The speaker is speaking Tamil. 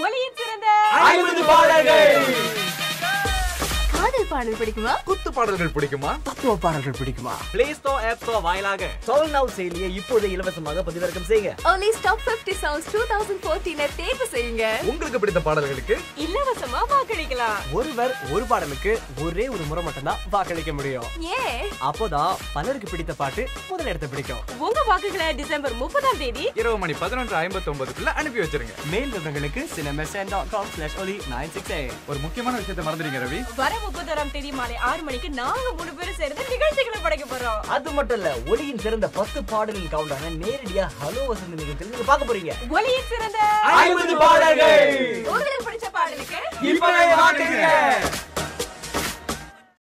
ஒலியின் சிறந்த ஐம்பது பாடல்கள் காதல் பாடல் பிடிக்குமா குத்து பாடல்கள் பிடிக்குமா தத்துவ பாடல்கள் பிடிக்குமா பிளே ஸ்டோர் ஆப் ஸ்டோர் வாயிலாக சவுல் நவ் செயலியை இப்போது இலவசமாக பதிவிறக்கம் செய்யுங்க ஒலி ஸ்டாப் 50 சாங்ஸ் 2014 தேர்வு செய்யுங்க உங்களுக்கு பிடித்த பாடல்களுக்கு இலவசமா வாக்களிக்கலாம் ஒருவர் ஒரு பாடலுக்கு ஒரே ஒரு முறை மட்டும்தான் வாக்களிக்க முடியும் ஏன் அப்போதான் பலருக்கு பிடித்த பாட்டு முதலிடத்தை பிடிக்கும் உங்க வாக்குகளை டிசம்பர் முப்பதாம் தேதி இரவு மணி பதினொன்று ஐம்பத்தி ஒன்பதுக்குள்ள அனுப்பி வச்சிருங்க மேல் விவரங்களுக்கு சினமெசன் டாட் காம் ஸ்லாஷ் ஒலி நைன் சிக்ஸ் எயிட் ஒரு முக்கியமான விஷயத்தை மறந்துடுங்க ரவி வர முப்பத்தோராம் தேதி மாலை ஆறு மணிக்கு நாங்க மூணு பேரும் சேர்ந்து நிகழ்ச்சிகளை படைக்க போறோம் அது மட்டும் இல்ல ஒலியின் சிறந்த பத்து பாடலின் கவுண்டான நேரடியா ஹலோ வசந்த நிகழ்ச்சியில் நீங்க பார்க்க போறீங்க ஒலியின் சிறந்த ஐம்பது பாடல்கள் உங்களுக்கு பிடிச்ச பாடலுக்கு இப்பவே வாக்குங்க